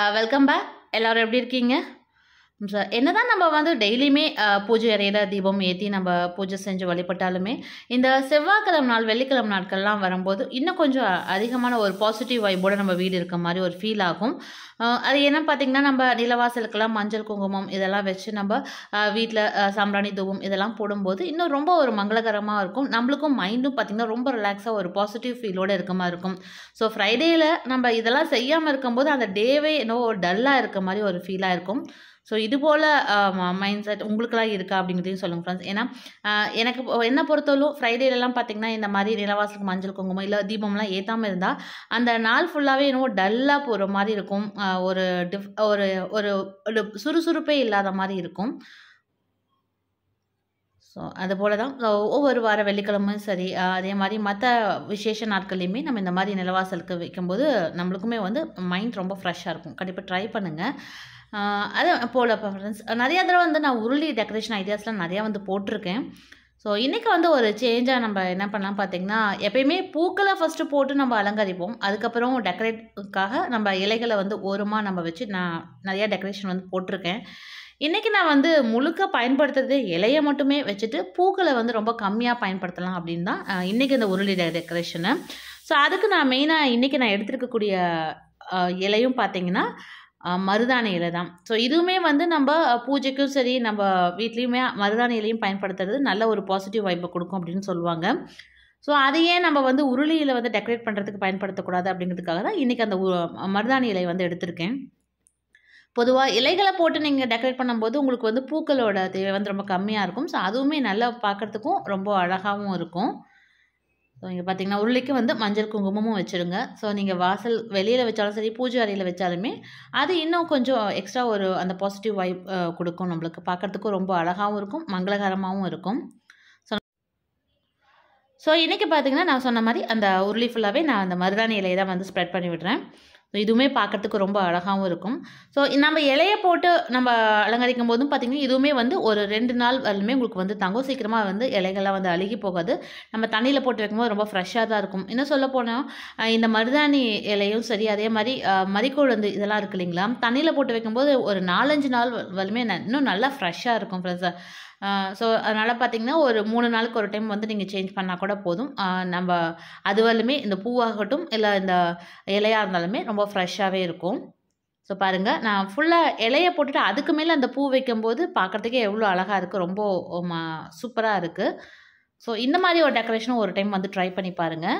welcome back எல்லோரும் எப்படி இருக்கீங்க ஸோ என்னதான் நம்ம வந்து டெய்லியுமே அஹ், பூஜை அறையில் தீபம் ஏற்றி நம்ம பூஜை செஞ்சு வழிபட்டாலுமே இந்த செவ்வாய்க்கிழமை நாள் வெள்ளிக்கிழமை நாட்கள்லாம் வரும்போது இன்னும் கொஞ்சம் அதிகமான ஒரு பாசிட்டிவ் வைப்போட நம்ம வீடு இருக்க மாதிரி ஒரு ஃபீல் ஆகும் அஹ், அது என்ன பார்த்திங்கன்னா நம்ம நிலவாசலுக்கெல்லாம் மஞ்சள் குங்குமம் இதெல்லாம் வச்சு நம்ம வீட்டில் சாம்பிராணி தூபம் இதெல்லாம் போடும்போது இன்னும் ரொம்ப ஒரு மங்களகரமாக இருக்கும் நம்மளுக்கும் மைண்டும் பார்த்திங்கன்னா ரொம்ப ரிலாக்ஸாக ஒரு பாசிட்டிவ் ஃபீலோடு இருக்க மாதிரி இருக்கும் ஸோ ஃப்ரைடேயில் நம்ம இதெல்லாம் செய்யாமல் இருக்கும்போது அந்த டேவே என்னவோ ஒரு டல்லாக இருக்க மாதிரி ஒரு ஃபீலாக இருக்கும் ஸோ இது போல் மைண்ட் செட் உங்களுக்கெல்லாம் இருக்கா அப்படிங்கிறதையும் சொல்லுங்கள் ஃப்ரெண்ட்ஸ் ஏன்னா ஆஹ் எனக்கு இப்போ என்னை பொறுத்தவரைக்கும் ஃப்ரைடேலலாம் பார்த்தீங்கன்னா இந்த மாதிரி நிலவாசலுக்கு மஞ்சள் குங்குமம் இல்லை தீபம்லாம் ஏற்றாமல் இருந்தால் அந்த நாள் ஃபுல்லாகவே என்னவோ டல்லாக போகிற மாதிரி இருக்கும் ஆஹ் ஒரு டிஃப் ஒரு ஒரு ஒரு சுறுசுறுப்பே இல்லாத மாதிரி இருக்கும் ஸோ அது போல தான் ஸோ ஒவ்வொரு வார வெள்ளிக்கிழமையும் சரி ஆஹ் அதே மாதிரி மற்ற விசேஷ நாட்கள்லையுமே நம்ம இந்த மாதிரி நிலவாசலுக்கு வைக்கும்போது நம்மளுக்குமே வந்து மைண்ட் ரொம்ப ஃப்ரெஷ்ஷாக இருக்கும் கண்டிப்பாக ட்ரை பண்ணுங்கள் அது போல் ஃப்ரெண்ட்ஸ் நிறையா தடவை வந்து நான் உருளி டெக்கரேஷன் ஐடியாஸ்லாம் நிறையா வந்து போட்டிருக்கேன் ஸோ இன்றைக்கி வந்து ஒரு சேஞ்சாக நம்ம என்ன பண்ணலாம் பார்த்தீங்கன்னா எப்பயுமே பூக்களை ஃபஸ்ட்டு போட்டு நம்ம அலங்கரிப்போம் அதுக்கப்புறம் டெக்கரேட்காக நம்ம இலைகளை வந்து ஓரமாக நம்ம வச்சு நான் நிறையா டெக்கரேஷன் வந்து போட்டிருக்கேன் இன்றைக்கி நான் வந்து முழுக்க பயன்படுத்துறது இலையை மட்டுமே வச்சுட்டு பூக்களை வந்து ரொம்ப கம்மியாக பயன்படுத்தலாம் அப்படின்னு தான் இன்றைக்கி இந்த உருளி டெக்கரேஷனு ஸோ அதுக்கு நான் மெயினாக இன்றைக்கி நான் எடுத்துருக்கக்கூடிய அஹ், இலையும் பார்த்தீங்கன்னா அஹ், மருதாணி இலை தான் ஸோ இதுவுமே வந்து நம்ம பூஜைக்கும் சரி நம்ம வீட்லேயுமே மருதாணி இலையும் பயன்படுத்துறது நல்ல ஒரு பாசிட்டிவ் வைப்பை கொடுக்கும் அப்படின்னு சொல்லுவாங்க ஸோ அதையே நம்ம வந்து உருளியில் வந்து டெக்கரேட் பண்ணுறதுக்கு பயன்படுத்தக்கூடாது அப்படிங்கிறதுக்காக தான் இன்றைக்கி அந்த உ- மருதாணி இலை வந்து எடுத்திருக்கேன் பொதுவாக இலைகளை போட்டு நீங்கள் டெக்கரேட் பண்ணும்போது உங்களுக்கு வந்து பூக்களோட தேவை வந்து ரொம்ப கம்மியாக இருக்கும் ஸோ அதுவுமே நல்லா பார்க்குறதுக்கும் ரொம்ப அழகாகவும் இருக்கும் ஸோ இங்கே பார்த்தீங்கன்னா உருளைக்கு வந்து மஞ்சள் குங்குமமும் வச்சுருங்க ஸோ நீங்கள் வாசல் வெளியில் வச்சாலும் சரி பூஜை அறையில் வச்சாலுமே அது இன்னும் கொஞ்சம் எக்ஸ்ட்ரா ஒரு அந்த பாசிட்டிவ் வைப் கொடுக்கும் நம்மளுக்கு பார்க்குறதுக்கும் ரொம்ப அழகாகவும் இருக்கும் மங்களகரமாகவும் இருக்கும் ஸோ ஸோ இன்றைக்கி பார்த்தீங்கன்னா நான் சொன்ன மாதிரி அந்த உருளி ஃபுல்லாகவே நான் அந்த மருதாணி இலையை தான் வந்து ஸ்ப்ரெட் பண்ணி விடுறேன் ஸோ இதுவுமே பார்க்கறதுக்கு ரொம்ப அழகாகவும் இருக்கும் ஸோ நம்ம இலையை போட்டு நம்ம அலங்கரிக்கும் போதும் பார்த்திங்கன்னா இதுவுமே வந்து ஒரு ரெண்டு நாள் வரலுமே உங்களுக்கு வந்து தங்கும் சீக்கிரமாக வந்து இலைகள்லாம் வந்து அழுகி போகாது நம்ம தண்ணியில் போட்டு வைக்கும்போது ரொம்ப ஃப்ரெஷ்ஷாக தான் இருக்கும் இன்னும் சொல்ல போனால் இந்த மருதாணி இலையும் சரி அதே மாதிரி அஹ், மரிக்கொழுந்து இதெல்லாம் இருக்கு இல்லைங்களா தண்ணியில் போட்டு வைக்கும்போது ஒரு நாலஞ்சு நாள் வரலுமே ந- இன்னும் நல்லா ஃப்ரெஷ்ஷாக இருக்கும் ஃப்ரெண்ட்ஸ் ஸோ அதனால் பார்த்தீங்கன்னா ஒரு மூணு நாளுக்கு ஒரு டைம் வந்து நீங்கள் சேஞ்ச் பண்ணால் கூட போதும் அஹ், நம்ம அது வரலுமே இந்த பூவாகட்டும் இல்லை இந்த இலையாக இருந்தாலுமே ரொம்ப ஃப்ரெஷ்ஷாகவே இருக்கும் ஸோ பாருங்கள் நான் ஃபுல்லாக இலையை போட்டுட்டு அதுக்கு மேலே அந்த பூ வைக்கும்போது பார்க்குறதுக்கே எவ்வளோ அழகாக இருக்குது ரொம்ப சூப்பராக இருக்குது ஸோ இந்த மாதிரி ஒரு டெக்கரேஷனும் ஒரு டைம் வந்து ட்ரை பண்ணி பாருங்கள்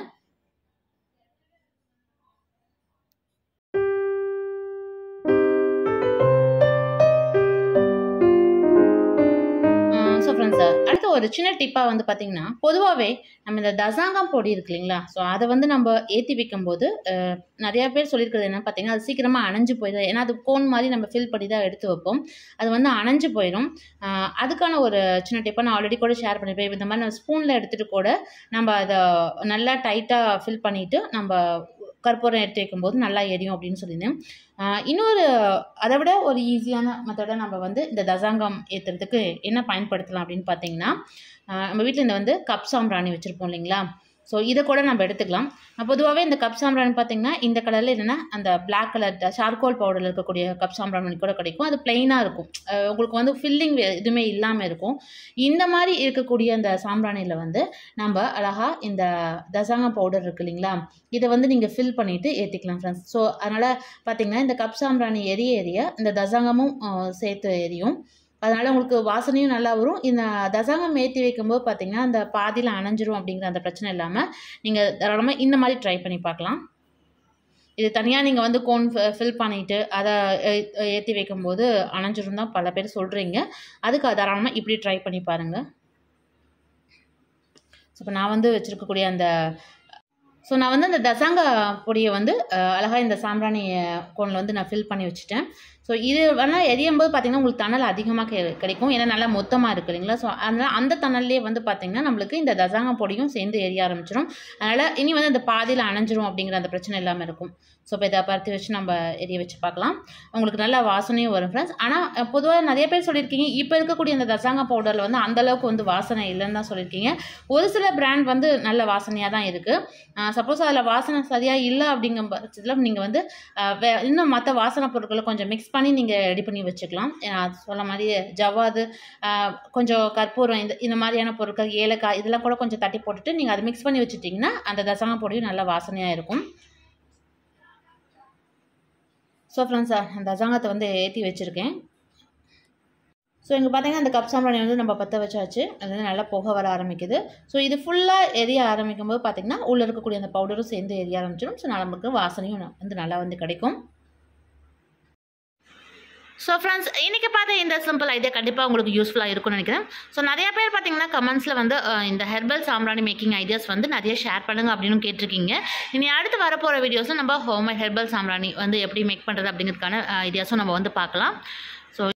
ஸோ ஃப்ரெண்ட்ஸ் அடுத்து ஒரு சின்ன டிப்பாக வந்து பார்த்தீங்கன்னா பொதுவாகவே நம்ம இந்த தசாங்கம் பொடி இருக்கு இல்லைங்களா ஸோ அதை வந்து நம்ம ஏற்றி வைக்கும்போது அஹ், நிறையா பேர் சொல்லியிருக்கிறது என்ன பார்த்தீங்கன்னா அது சீக்கிரமாக அணைஞ்சு போயிடும் ஏன்னா அது கோன் மாதிரி நம்ம ஃபில் பண்ணி தான் எடுத்து வைப்போம் அது வந்து அணைஞ்சு போயிடும் அஹ், அதுக்கான ஒரு சின்ன டிப்பை நான் ஆல்ரெடி கூட ஷேர் பண்ணியிருப்பேன் இந்த மாதிரி நம்ம ஸ்பூனில் எடுத்துகிட்டு கூட நம்ம அதை நல்லா டைட்டாக ஃபில் பண்ணிவிட்டு நம்ம கற்பூரம் எடுத்து வைக்கும்போது நல்லா எரியும் அப்படின்னு சொல்லியிருந்தேன் ஆஹ் இன்னொரு அதை விட ஒரு ஈஸியான மெத்தடை நம்ம வந்து இந்த தசாங்கம் ஏற்றுறதுக்கு என்ன பயன்படுத்தலாம் அப்படின்னு பார்த்தீங்கன்னா ஆஹ் நம்ம வீட்டில் இந்த வந்து கப் சாம்பிராணி வச்சுருப்போம் இல்லைங்களா ஸோ இதை கூட நம்ம எடுத்துக்கலாம் பொதுவாகவே இந்த கப் சாம்பிராணி பார்த்தீங்கன்னா இந்த கலரில் என்னென்னா அந்த Black கலர் சார்கோல் பவுடரில் இருக்கக்கூடிய கப் சாம்பிராணி கூட கிடைக்கும் அது பிளெயினாக இருக்கும் ஆஹ் உங்களுக்கு வந்து ஃபில்லிங் எதுவுமே இல்லாமல் இருக்கும் இந்த மாதிரி இருக்கக்கூடிய அந்த சாம்பிராணியில் வந்து நம்ம அழகாக இந்த தசாங்கம் பவுடர் இருக்கு இல்லைங்களா இதை வந்து நீங்கள் ஃபில் பண்ணிவிட்டு ஏற்றிக்கலாம் ஃப்ரெண்ட்ஸ் ஸோ அதனால் பார்த்தீங்கன்னா இந்த கப் சாம்பிராணி எரிய எரிய இந்த தசாங்கமும் ஆஹ், சேர்த்து எரியும் அதனால் உங்களுக்கு வாசனையும் நல்லா வரும் இந்த தசாங்கம் ஏற்றி வைக்கும்போது பார்த்தீங்கன்னா அந்த பாதியில் அணைஞ்சிரும் அப்படிங்கிற அந்த பிரச்சனை இல்லாமல் நீங்கள் தாராளமாக இந்த மாதிரி ட்ரை பண்ணி பார்க்கலாம் இது தனியாக நீங்கள் வந்து கோன் ஃபில் பண்ணிவிட்டு அதை ஏற்றி வைக்கும்போது அணைஞ்சிரும் தான் பல பேர் சொல்கிறீங்க அதுக்கு தாராளமாக இப்படி ட்ரை பண்ணி பாருங்கள் ஸோ இப்போ நான் வந்து வச்சுருக்கக்கூடிய அந்த ஸோ நான் வந்து அந்த தசாங்க பொடியை வந்து அஹ், அழகா இந்த சாம்பிராணி கோனில் வந்து நான் ஃபில் பண்ணி வச்சுட்டேன் ஸோ இது வேணால் எரியும் போது பார்த்தீங்கன்னா உங்களுக்கு தணல் அதிகமாக கெ கிடைக்கும் ஏன்னா நல்லா மொத்தமாக இருக்கு இல்லைங்களா ஸோ அதனால் அந்த தணல்லே வந்து பார்த்தீங்கன்னா நம்மளுக்கு இந்த தசாங்க பொடியும் சேர்ந்து எரிய ஆரம்பிச்சிடும் அதனால் இனி வந்து இந்த பாதியில் அணைஞ்சிரும் அப்படிங்கிற அந்த பிரச்சனை இல்லாமல் இருக்கும் ஸோ இப்போ இதை பருத்தி வச்சு நம்ம எரிய வச்சு பார்க்கலாம் உங்களுக்கு நல்ல வாசனையும் வரும் ஃப்ரெண்ட்ஸ் ஆனால் பொதுவாக நிறைய பேர் சொல்லியிருக்கீங்க இப்போ இருக்கக்கூடிய இந்த தசாங்க பவுடரில் வந்து அந்த அளவுக்கு வந்து வாசனை இல்லைன்னு தான் சொல்லியிருக்கீங்க ஒரு சில பிராண்ட் வந்து நல்ல வாசனையாக தான் இருக்குது சப்போஸ் அதில் வாசனை சரியாக இல்லை அப்படிங்கிற பட்சத்தில் நீங்கள் வந்து அஹ், வே- இன்னும் மற்ற வாசனை பொருட்களை கொஞ்சம் மிக்ஸ் பண்ணி நீங்கள் ரெடி பண்ணி வச்சுக்கலாம் ஏன்னா, அது சொன்ன மாதிரி ஜவ்வாது அஹ், கொஞ்சம் கற்பூரம் இந்த இந்த மாதிரியான பொருட்கள் ஏலக்காய் இதெல்லாம் கூட கொஞ்சம் தட்டி போட்டுட்டு நீங்கள் அதை மிக்ஸ் பண்ணி வச்சுட்டிங்கன்னா அந்த தசாங்க பொடியும் நல்ல வாசனையாக இருக்கும் ஸோ ஃப்ரெண்ட்ஸ் அந்த தசாங்கத்தை வந்து ஏற்றி வச்சுருக்கேன் ஸோ இங்கே பார்த்தீங்கன்னா அந்த கப் சாம்பிராணி வந்து நம்ம பற்ற வச்சாச்சு அது வந்து நல்லா புகை வர ஆரம்பிக்குது ஸோ இது ஃபுல்லாக எரிய ஆரம்பிக்கும் போது பார்த்தீங்கன்னா உள்ளே இருக்கக்கூடிய அந்த பவுடரும் சேர்ந்து எரிய ஆரம்பிச்சிடும் ஸோ நமக்கு வாசனையும் ந- வந்து நல்லா வந்து கிடைக்கும் ஸோ ஃப்ரெண்ட்ஸ் இன்றைக்கி பார்த்த இந்த சிம்பிள் ஐடியா கண்டிப்பாக உங்களுக்கு யூஸ்ஃபுல்லாக இருக்கும்னு நினைக்கிறேன் ஸோ நிறைய பேர் பார்த்தீங்கன்னா கமெண்ட்ஸில் வந்து அஹ், இந்த ஹெர்பல் சாம்பிராணி மேக்கிங் ஐடியாஸ் வந்து நிறைய ஷேர் பண்ணுங்க அப்படின்னு கேட்டிருக்கீங்க இனி அடுத்து வரப்போகிற வீடியோஸில் நம்ம ஹோம் ஹெர்பல் சாம்பிராணி வந்து எப்படி மேக் பண்ணுறது அப்படிங்கிறதுக்கான ஐடியாஸும் நம்ம வந்து பார்க்கலாம் ஸோ